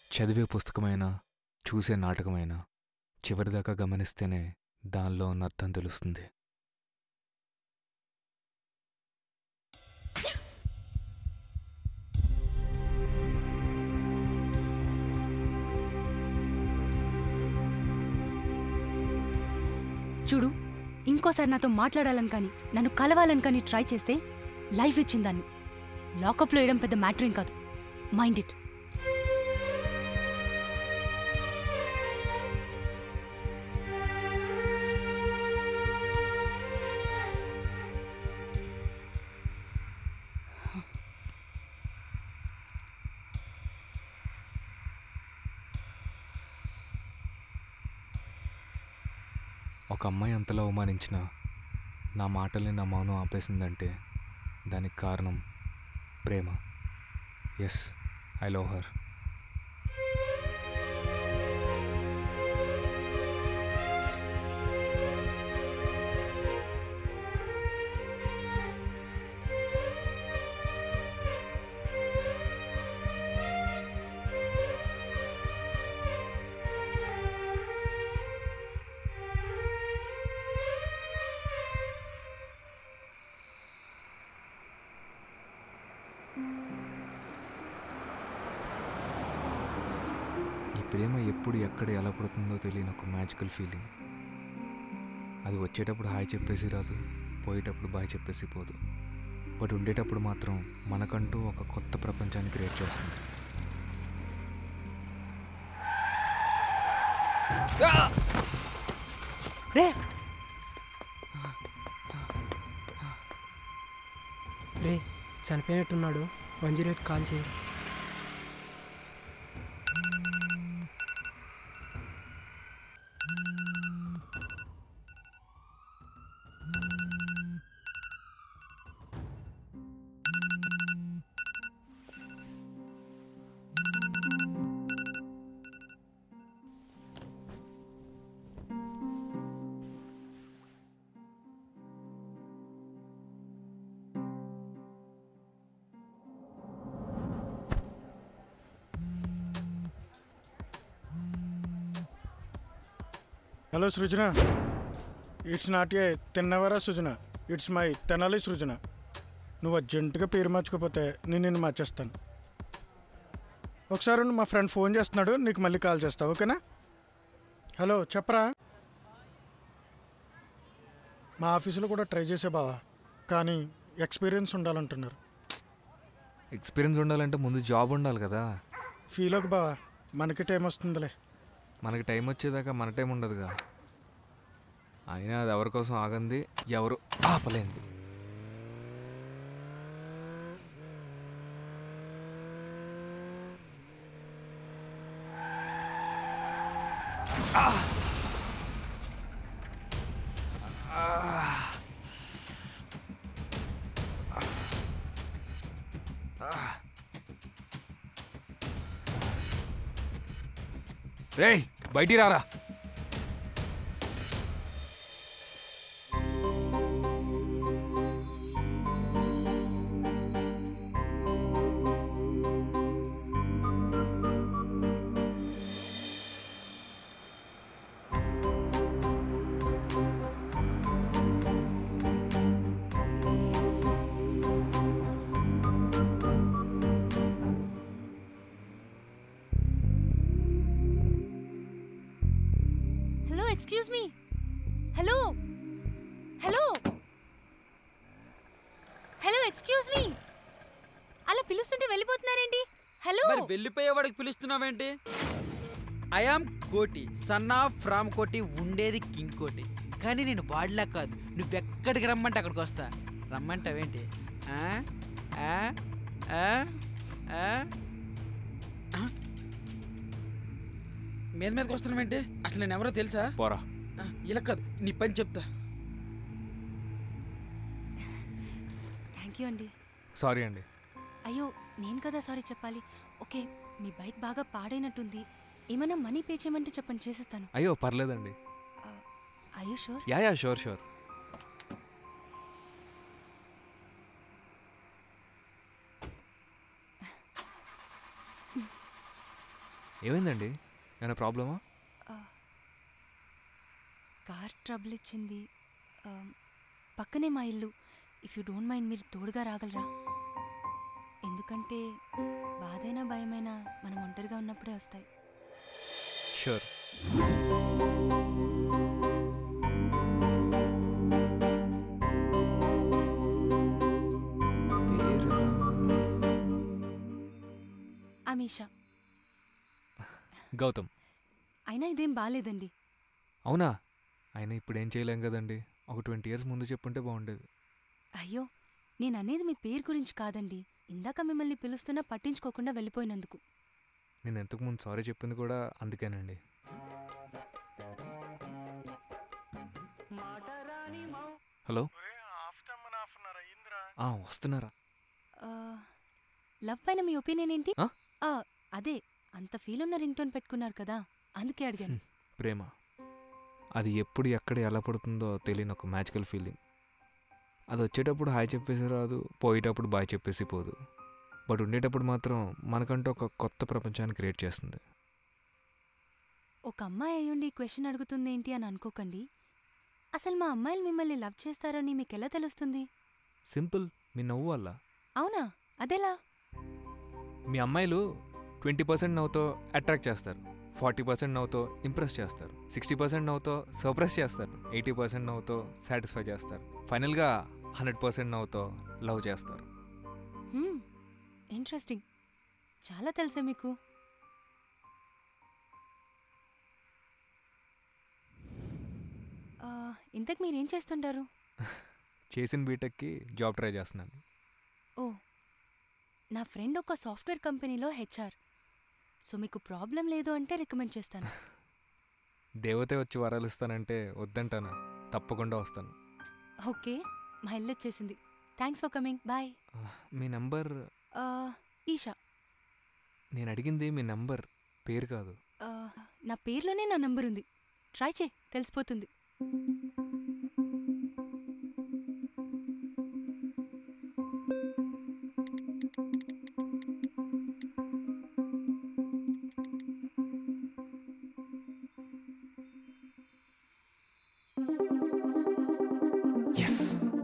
చదివే పుస్తకమైనా చూసే నాటకమైనా చివరిదాకా గమనిస్తేనే దానిలో ఉన్న అర్థం తెలుస్తుంది చూడు ఇంకోసారి నాతో మాట్లాడాలని కానీ నన్ను కలవాలని కానీ ట్రై చేస్తే లైఫ్ ఇచ్చిందాన్ని లాకప్లో వేయడం పెద్ద మ్యాటరేం కాదు మైండ్ ఇట్ ఒక అమ్మాయి అంతలా అవమానించిన నా మాటల్ని నా మౌనం ఆపేసిందంటే దానికి కారణం ప్రేమ ఎస్ ఐ లవ్ హర్ ఈ ప్రేమ ఎప్పుడు ఎక్కడ ఎలా పుడుతుందో తెలియని ఒక మ్యాజికల్ ఫీలింగ్ అది వచ్చేటప్పుడు హాయ్ చెప్పేసి రాదు పోయేటప్పుడు బాయ్ చెప్పేసి పోదు బట్ ఉండేటప్పుడు మాత్రం మనకంటూ ఒక కొత్త ప్రపంచాన్ని క్రియేట్ చేస్తుంది రే రే చనిపోయినట్టున్నాడు వన్ జీరో ఎయిట్ కాల్ చేయి hello Srujana it's not a తిన్నవరా సృజన ఇట్స్ మై తెనాలి సృజన నువ్వు అర్జెంటుగా పేరు మార్చుకోపోతే నేను నిన్ను మార్చేస్తాను ఒకసారి మా ఫ్రెండ్ ఫోన్ చేస్తున్నాడు నీకు మళ్ళీ కాల్ చేస్తా ఓకేనా హలో చెప్పరా మా ఆఫీసులో కూడా ట్రై చేసే బావా కానీ ఎక్స్పీరియన్స్ ఉండాలంటున్నారు ఎక్స్పీరియన్స్ ఉండాలంటే ముందు జాబ్ ఉండాలి కదా ఫీల్ ఒక బావా మనకి టైం వస్తుందిలే మనకి టైం వచ్చేదాకా మన టైం ఉండదుగా అయినా అది ఎవరి కోసం ఆగంది ఎవరు ఆపలేంది రేయ్ బయటికి రారా hello excuse me hello hello hello excuse me అలా పిలుస్తుంటే వెళ్ళిపోతున్నారేంటి హలో మరి వెళ్ళిపోయేవాడికి పిలుస్తున్నావేంటి I am Koti son of from Koti ఉండేది కింగ్ కోటి కానీ నేను వాడిలా కాదు నువ్వెక్కడికి రమ్మంటే అక్కడికి వస్తా రమ్మంటావేంటి ఆ? ఆ? ఆ? ఆ? ఆ? మీద మీదకి వస్తున్నావేంటి అసలు నేను ఎవరో తెలుసా పోరా ఆ, ఇలా కాదు నీ పని చెప్తా థ్యాంక్ యూ అండి సారీ అండి అయ్యో నేను కదా సారీ చెప్పాలి ఓకే మీ బైక్ బాగా పాడైనట్టుంది ఏమైనా మనీ పే చేయమంటే చెప్పండి చేసేస్తాను అయ్యో పర్లేదండి అయ్యో sure yeah yeah sure sure ఏమైందండి ఏమైనా ప్రాబ్లమా కార్ ట్రబుల్ ఇచ్చింది ఆ, పక్కనే మా ఇల్లు ఇఫ్ యూ డోంట్ మైండ్ మీరు తోడుగా రాగలరా ఎందుకంటే బాధైనా భయమైనా మనం ఒంటరిగా ఉన్నప్పుడే వస్తాయి షూర్ అమీషా గౌతమ్ అయినా ఇదేం బాగాలేదండి అవునా ఆయన ఇప్పుడు ఏం చేయలేం కదండి ఒక ట్వంటీ ఇయర్స్ ముందు చెప్పుంటే బాగుండేది అయ్యో నేను అనేది మీ పేరు గురించి కాదండి ఇందాక మిమ్మల్ని పిలుస్తున్నా పట్టించుకోకుండా వెళ్ళిపోయినందుకు నేను ఎంతకు ముందు సారీ చెప్పింది కూడా అందుకేనండి హలో ఆ, వస్తున్నారా ఆ, లవ్ పైన మీ ఒపీనియన్ ఏంటి ఆ? ఆ, అదే అంత ఫీల్ ఉన్న రింగ్ టోన్ పెట్టుకున్నారు కదా అందుకే అడిగాను ప్రేమ అది ఎప్పుడు ఎక్కడ ఎలా పడుతుందో తెలియని ఒక మ్యాజికల్ ఫీలింగ్ అది వచ్చేటప్పుడు హాయ్ చెప్పేసి రాదు పోయేటప్పుడు బాయ్ చెప్పేసి పోదు బట్ ఉండేటప్పుడు మాత్రం మనకంటూ ఒక కొత్త ప్రపంచాన్ని క్రియేట్ చేస్తుంది ఒక అమ్మాయి అయ్యుండి క్వశ్చన్ అడుగుతుంది ఏంటి అని అనుకోకండి అసలు మా అమ్మాయిలు మిమ్మల్ని లవ్ చేస్తారని మీకు ఎలా తెలుస్తుంది సింపుల్ మీ నవ్వు వల్ల అవునా అదెలా మీ అమ్మాయిలు ట్వంటీ పర్సెంట్ నవ్వుతో అట్రాక్ట్ చేస్తారు ఫార్టీ పర్సెంట్ నవ్వుతో ఇంప్రెస్ చేస్తారు సిక్స్టీ పర్సెంట్ నవ్వుతో సర్ప్రైజ్ చేస్తారు ఎయిటీ పర్సెంట్ నవ్వుతో సాటిస్ఫై చేస్తారు ఫైనల్గా హండ్రెడ్ పర్సెంట్ నవ్వుతో లవ్ చేస్తారు ఇంట్రెస్టింగ్ చాలా తెలుసా మీకు ఆ, ఇంతకు మీరేం చేస్తుంటారు చేసిన బీటెక్కి జాబ్ ట్రై చేస్తున్నాను ఓ నా ఫ్రెండ్ ఒక సాఫ్ట్వేర్ కంపెనీలో హెచ్ఆర్ సో మీకు ప్రాబ్లం లేదు అంటే రికమెండ్ చేస్తాను దేవతే వచ్చి వరాలు ఇస్తానంటే వద్దంటాను తప్పకుండా వస్తాను ఓకే మా ఇల్లు వచ్చేసింది థ్యాంక్స్ ఫర్ కమింగ్ బాయ్ ఆ, మీ నంబర్ ఈషా నేను అడిగింది మీ నంబర్ పేరు కాదు ఆ, నా పేర్లోనే నా నంబర్ ఉంది ట్రై చేయి తెలిసిపోతుంది yes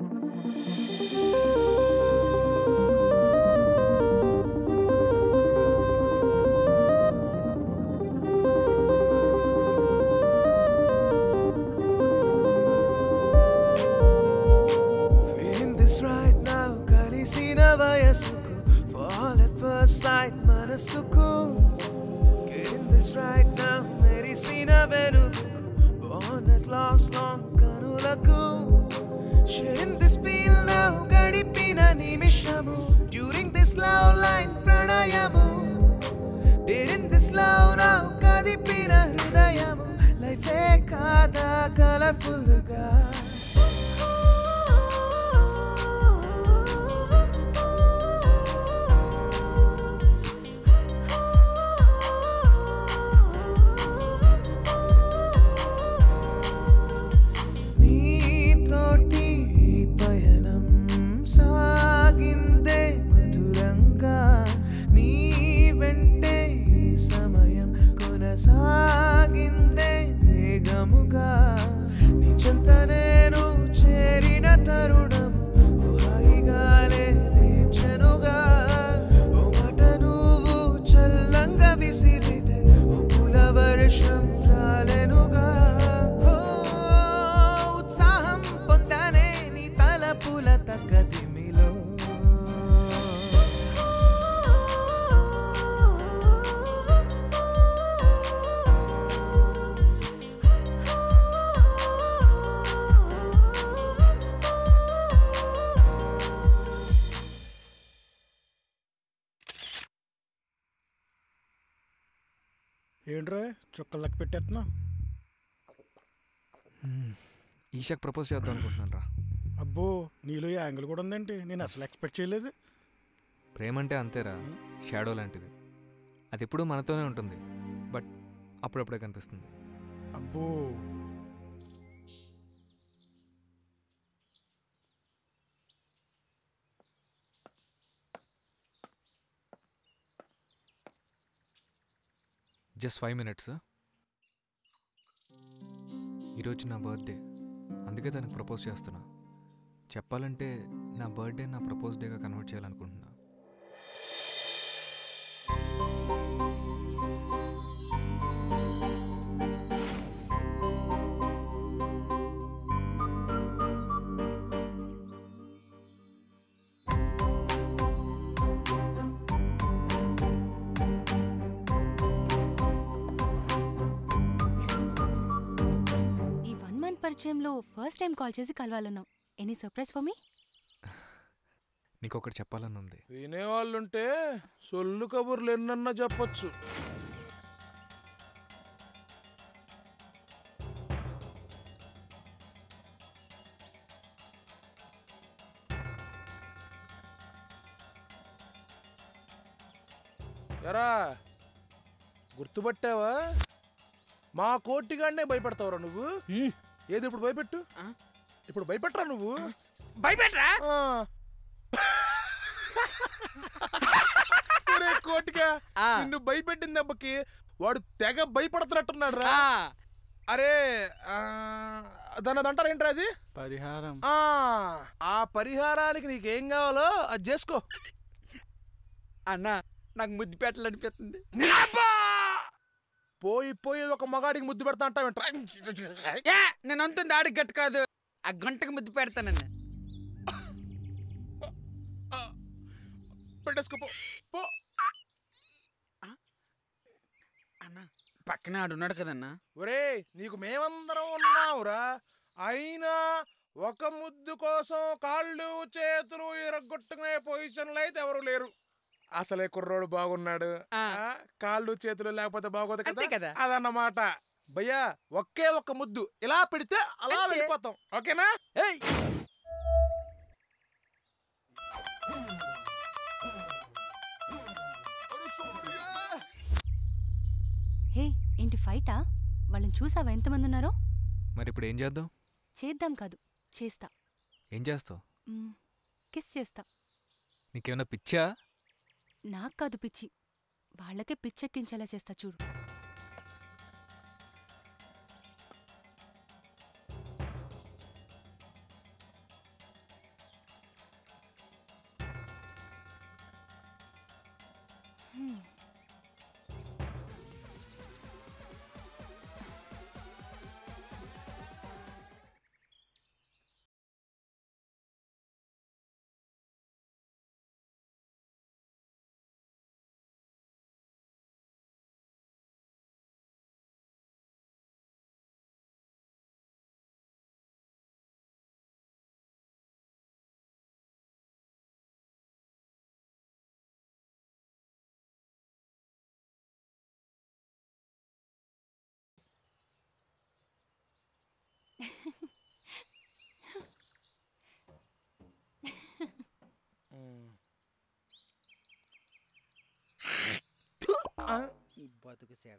Feeling this right now, కలిసిన వయసుకు Fall at first sight మనసుకు Getting this right now, మెరిసిన వెలుగుకు Born at last long కనులకు Sharing this feel now, గడిపిన నిమిషము During this love line ప్రణయము During this love now, కదిపిన హృదయము Life ఏ కాదా colourful గా నీతోటి ఈ పయనం సాగిందే మధురంగా నీ వెంటే ఈ సమయం కొనసాగిందే వేగముగా నీ చెంత నేను చేరిన తరుణము ఓ హాయిగాలే లేచెనుగా ఓ మాట నువ్వు చల్లంగా విసిరితే ఓ పుల వర్షం రాలెనుగా ఓ ఉత్సాహం పొందనే నీ తలపుల తగ్గదిమిలో ఏంట్రా చుక్కలకి పెట్టేస్తున్నావు ఈషాకి ప్రపోజ్ చేద్దాం అనుకుంటున్నాను రా అబ్బో నీలో ఈ యాంగిల్ కూడా ఉందేంటి నేను అసలు ఎక్స్పెక్ట్ చేయలేదు ప్రేమ అంటే అంతేరా షాడో లాంటిది అది ఎప్పుడూ మనతోనే ఉంటుంది బట్ అప్పుడప్పుడే కనిపిస్తుంది అబ్బో జస్ట్ ఫైవ్ మినిట్స్ ఈరోజు నా బర్త్డే అందుకే తనకు ప్రపోజ్ చేస్తున్నా చెప్పాలంటే నా బర్త్డే నా ప్రపోజ్ డేగా కన్వర్ట్ చేయాలనుకుంటున్నా ఈ వన్ మంత్ పరిచయంలో ఫస్ట్ టైం కాల్ చేసి కలవాలన్నావు ఎనీ సర్ప్రైజ్ ఫర్ మీ నీకు ఒకటి చెప్పాలని ఉంది వినేవాళ్ళుంటే సొల్లు కబుర్లు ఎన్నన్నా చెప్పొచ్చు ఎరా గుర్తుపట్టావా మా కోటిగానే భయపడతావురా నువ్వు ఏది ఇప్పుడు భయపెట్టు ఆ? ఇప్పుడు భయపెట్టరా నువ్వు భయపెట్రా ఆ. ఒరే కోటిగా ఆ. నిన్ను భయపెట్టిన దెబ్బకి వాడు తెగ భయపడుతున్నట్టున్నాడు రా ఆ, అరే ఆ, దాని అది అంటారు ఏంట్రా అది పరిహారం ఆ ఆ పరిహారానికి నీకేం కావాలో అది చేసుకో అన్న నాకు ముద్దు పెట్టాలనిపిస్తుంది అబ్బా! పోయి పోయి ఒక మగాడికి ముద్దు పెడతా అంటావేంట్రా ఏ నేను అంతుంది ఆడికి గట్టు కాదు ఆ గంటకు ముద్దు పెడతానన్న పెట్టేసుకో పో. పో అన్న పక్కన ఆడు ఉన్నాడు కదన్నా ఒరే నీకు మేమందరం ఉన్నావురా అయినా ఒక ముద్దు కోసం కాళ్ళు చేతులు ఇరగొట్టుకునే పొజిషన్లో అయితే ఎవరు లేరు అసలే కుర్రోడు బాగున్నాడు ఆ. ఆ, కాళ్ళు చేతులు లేకపోతే బాగోదు అంతే కదా కదా. అదన్నమాట భయ్యా ఒకే ఒక్క ముద్దు ఇలా పెడితే అలా అంతే. వెళ్ళిపోతాం ఓకేనా ఏయ్ హే ఏంటి ఫైటా వాళ్ళని చూసావా ఎంతమంది ఉన్నారో మరి ఇప్పుడు ఏం చేద్దాం చేద్దాం కాదు చేస్తా ఏం చేస్తావు మ్మ్, కిస్ చేస్తా నీకేమైనా పిచ్చా నాకు కాదు పిచ్చి వాళ్ళకే పిచ్చెక్కించేలా చేస్తా చూడు హ్మ్. ఈ బతుకు సేడ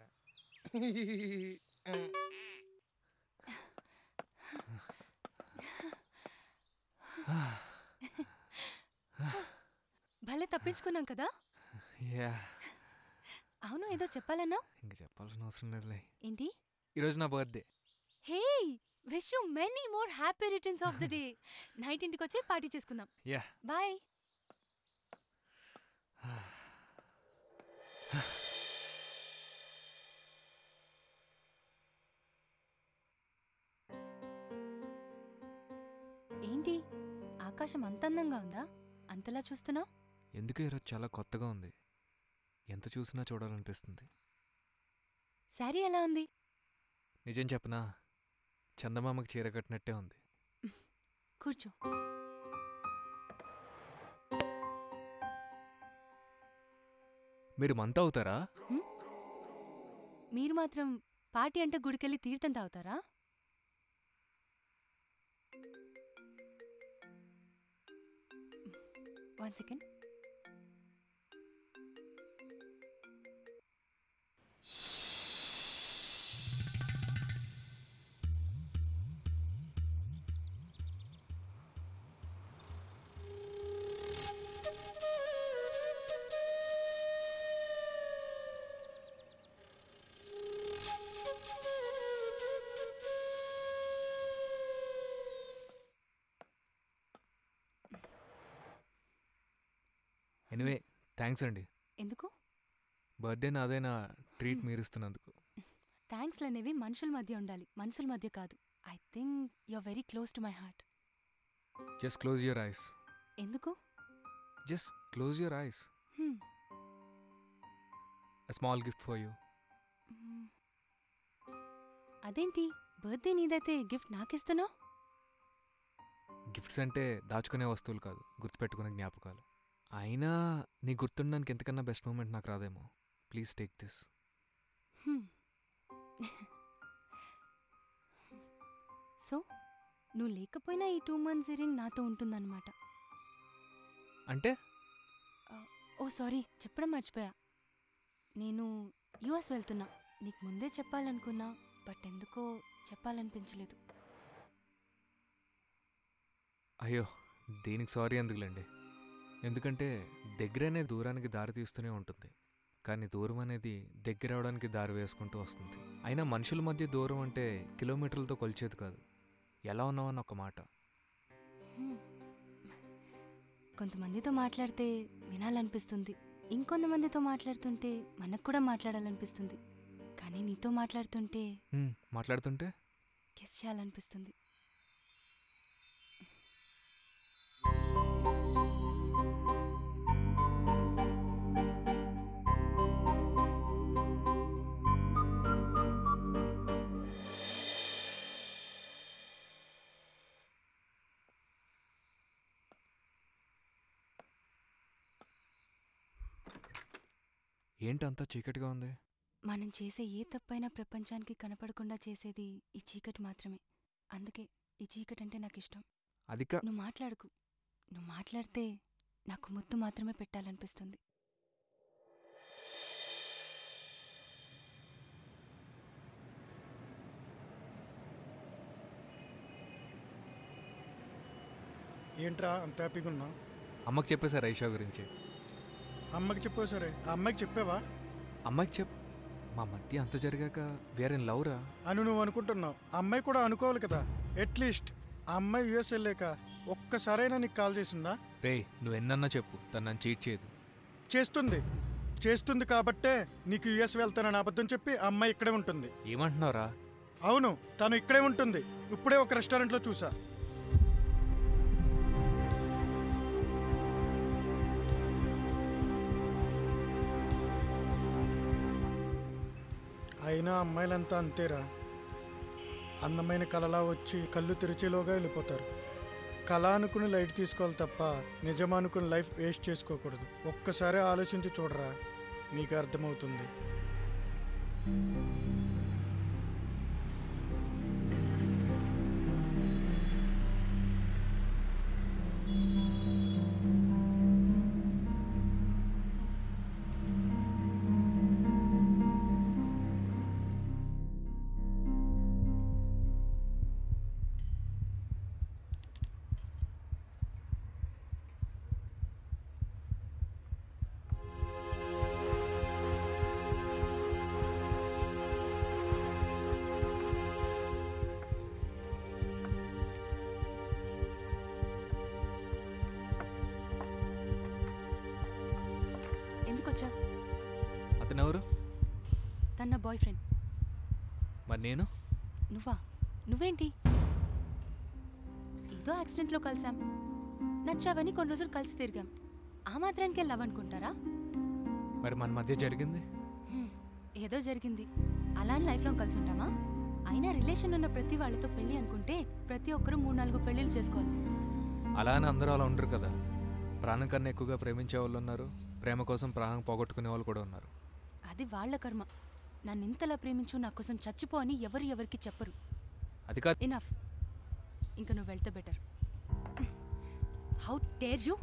భలే తప్పించుకున్నాం కదా యా అవును ఏదో చెప్పాలన్నా ఇంక చెప్పాల్సిన అవసరం లేదులే ఏంటి ఈరోజు నా birthday hey wish you many more happy returns of the day night ఇంటికి వచ్చి పార్టీ చేసుకుందాం యా బాయ్ ఏంటి ఆకాశం అంత అందంగా ఉందా అంతలా చూస్తున్నావు ఎందుకు ఈరోజు చాలా కొత్తగా ఉంది ఎంత చూసినా చూడాలనిపిస్తుంది శారీ ఎలా ఉంది నిజం చెప్పనా చందమామకి చీర కట్టినట్టే ఉంది కూర్చో మీరు మంత అవుతారా మీరు మాత్రం పార్టీ అంటే గుడికెళ్ళి తీర్థం తాగుతారా వన్ సెకండ్ ఎనివే థ్యాంక్స్ అండి ఎందుకు బర్త్డే నాదైనా ట్రీట్ మీరు ఇస్తున్నందుకు థ్యాంక్స్లు అనేవి మనుషుల మధ్య ఉండాలి మనుషుల మధ్య కాదు I think you are very close to my heart just close your eyes ఎందుకు just close your eyes Hmm. Small gift for you hmm. అదేంటి బర్త్డే నీదైతే గిఫ్ట్ నాకిస్తున్నావు గిఫ్ట్స్ అంటే దాచుకునే వస్తువులు కాదు గుర్తుపెట్టుకునే జ్ఞాపకాలు అయినా నీ గుర్తుండడానికి ఎంతకన్నా బెస్ట్ మూమెంట్ నాకు రాదేమో ప్లీజ్ టేక్ దిస్ సో నువ్వు లేకపోయినా ఈ టూ మంత్స్ రింగ్ నాతో ఉంటుందన్నమాట అంటే ఓ సారీ చెప్పడం మర్చిపోయా నేను యుఎస్ వెళ్తున్నా నీకు ముందే చెప్పాలనుకున్నా బట్ ఎందుకో చెప్పాలనిపించలేదు అయ్యో దీనికి సారీ ఎందుకులేండి ఎందుకంటే దగ్గర అనేది దూరానికి దారి తీస్తూనే ఉంటుంది కానీ దూరం అనేది దగ్గర అవడానికి దారి వేసుకుంటూ వస్తుంది అయినా మనుషుల మధ్య దూరం అంటే కిలోమీటర్లతో కొలిచేది కాదు ఎలా ఉన్నావని ఒక మాట హ్మ్. కొంతమందితో మాట్లాడితే వినాలనిపిస్తుంది ఇంకొంతమందితో మాట్లాడుతుంటే మనకు కూడా మాట్లాడాలనిపిస్తుంది కానీ నీతో మాట్లాడుతుంటే హ్మ్, మాట్లాడుతుంటే కిస్ చేయాలనిపిస్తుంది ఏంటి అంతా చీకటిగా ఉంది మనం చేసే ఏ తప్పైనా ప్రపంచానికి కనపడకుండా చేసేది ఈ చీకటి మాత్రమే అందుకే ఈ చీకటి అంటే నాకు ఇష్టం అది కా నువ్వు మాట్లాడుకు నువ్వు మాట్లాడితే నాకు ముద్దు మాత్రమే పెట్టాలనిపిస్తుంది ఏంట్రా అంత హ్యాపీగా ఉన్నావు అమ్మకి చెప్పేశారు ఐషా గురించి అమ్మకి చెప్పావు సరే ఆ అమ్మాయికి చెప్పావా అమ్మాయికి చెప్ మా మధ్య అంత జరిగాక వేరే లవ్రా అని నువ్వు అనుకుంటున్నావు ఆ అమ్మాయి కూడా అనుకోవాలి కదా అట్లీస్ట్ ఆ అమ్మాయి యూఎస్ వెళ్ళాక ఒక్కసారైనా నీకు కాల్ చేసిందా రే నువ్వు ఎన్నన్నా చెప్పు తను నన్ను చీట్ చేయదు చేస్తుంది చేస్తుంది కాబట్టే నీకు యూఎస్ వెళ్తానని అబద్ధం చెప్పి ఆ అమ్మాయి ఇక్కడే ఉంటుంది ఏమంటున్నావురా అవును తను ఇక్కడే ఉంటుంది ఇప్పుడే ఒక రెస్టారెంట్లో చూసా అయినా అమ్మాయిలంతా అంతేరా అందమైన కలలా వచ్చి కళ్ళు తెరిచేలోగా వెళ్ళిపోతారు కళ అనుకుని లైట్ తీసుకోవాలి తప్ప నిజం అనుకుని లైఫ్ వేస్ట్ చేసుకోకూడదు ఒక్కసారి ఆలోచించి చూడరా నీకు అర్థమవుతుంది ఎందుకు వచ్చా అతను ఎవరు తన నా బాయ్ ఫ్రెండ్ మరి నేను నువ్వా నువ్వేంటి ఏదో యాక్సిడెంట్లో కలిసాం నచ్చావని కొన్ని రోజులు కలిసి తిరిగాం ఆ మాత్రానికే లవ్ అనుకుంటారా మరి మన మధ్య జరిగింది హ్మ్, ఏదో జరిగింది అలా అని లైఫ్ లాంగ్ కలిసి ఉంటామా అయినా రిలేషన్ ఉన్న ప్రతి వాళ్ళతో పెళ్లి అనుకుంటే ప్రతి ఒక్కరూ మూడు నాలుగు పెళ్ళిళ్ళు చేసుకోవాలి అలా అని అందరూ అలా ఉండరు కదా ప్రాణం కన్నా ఎక్కువగా ప్రేమించే వాళ్ళు ఉన్నారు ప్రేమ కోసం ప్రాణం పోగొట్టుకునే వాళ్ళు కూడా ఉన్నారు అది వాళ్ళ కర్మ నన్ను ఇంతలా ప్రేమించు నా కోసం చచ్చిపో అని ఎవరు ఎవరికి చెప్పరు అది కాదు ఇనఫ్ ఇంకా నువ్వు వెళ్తే బెటర్ హౌ డేర్ యూ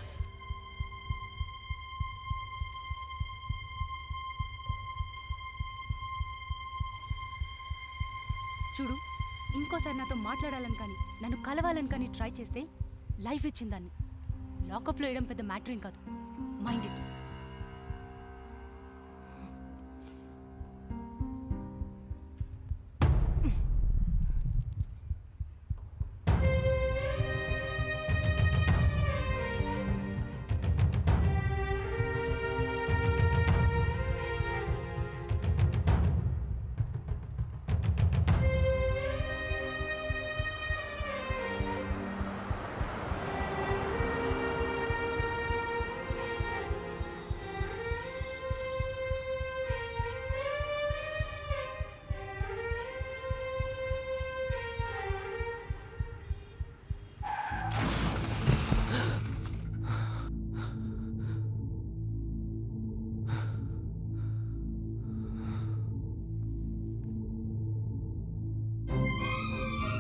చూడు ఇంకోసారి నాతో మాట్లాడాలని కానీ నన్ను కలవాలని కానీ ట్రై చేస్తే లైఫ్ ఇచ్చిందాన్ని లాకప్లో వేయడం పెద్ద మ్యాటర్ ఏం కాదు mind it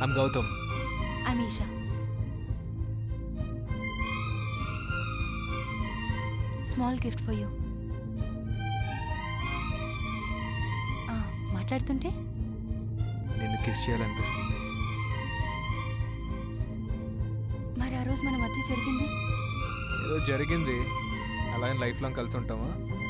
I'm Gautam I Esha small gift for you మాట్లాడుతుంటే నిన్ను కిస్ చేయాలనిపిస్తుంది మరి ఆ రోజు మన మధ్య జరిగింది ఏదో జరిగింది అలా లైఫ్ లాంగ్ కలిసి ఉంటామా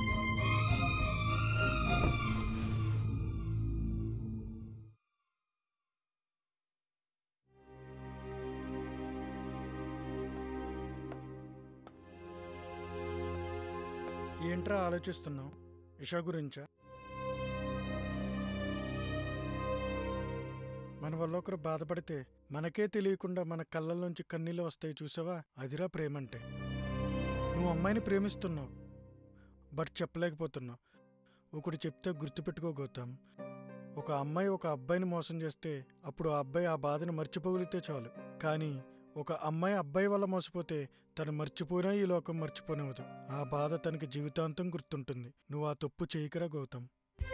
ఏంట్రా ఆలోచిస్తున్నావు ఇషా గురించా మన వల్ల ఒకరు బాధపడితే మనకే తెలియకుండా మన కళ్ళల్లోంచి కన్నీళ్ళు వస్తాయి చూసావా అదిరా ప్రేమంటే నువ్వు అమ్మాయిని ప్రేమిస్తున్నావు బట్ చెప్పలేకపోతున్నావు ఒకటి చెప్తే గుర్తుపెట్టుకో గౌతమ్ ఒక అమ్మాయి ఒక అబ్బాయిని మోసం చేస్తే అప్పుడు ఆ అబ్బాయి ఆ బాధను మర్చిపోగలిగితే చాలు కానీ ఒక అమ్మాయి అబ్బాయి వల్ల మోసపోతే తను మర్చిపోయినా ఈ లోకం మర్చిపోనివ్వదు ఆ బాధ తనకి జీవితాంతం గుర్తుంటుంది నువ్వు ఆ తప్పు చేయకరా గౌతమ్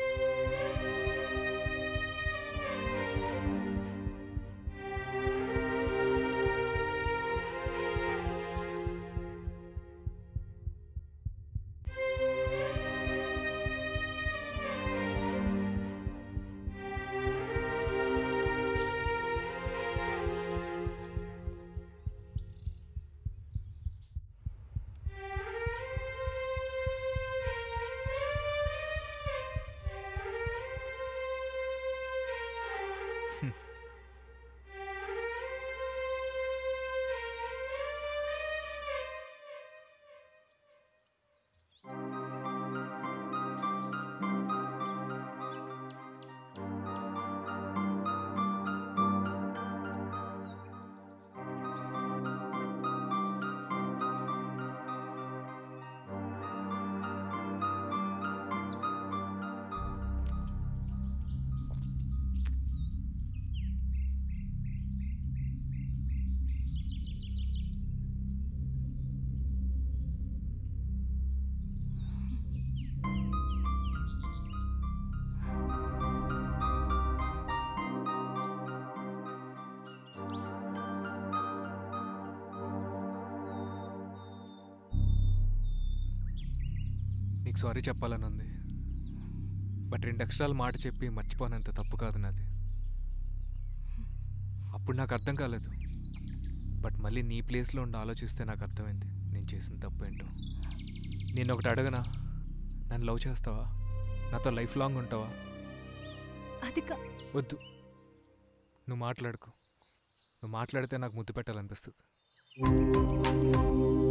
నీకు సారీ చెప్పాలని ఉంది బట్ రెండు అక్షరాలు మాట చెప్పి మర్చిపోనంత తప్పు కాదు నాది అప్పుడు నాకు అర్థం కాలేదు బట్ మళ్ళీ నీ ప్లేస్లో ఉండి ఆలోచిస్తే నాకు అర్థమైంది నేను చేసిన తప్పు ఏంటో నేను ఒకటి అడగనా నన్ను లవ్ చేస్తావా నాతో లైఫ్ లాంగ్ ఉంటావా అది కా వద్దు నువ్వు మాట్లాడుకో నువ్వు మాట్లాడితే నాకు ముద్దు పెట్టాలనిపిస్తుంది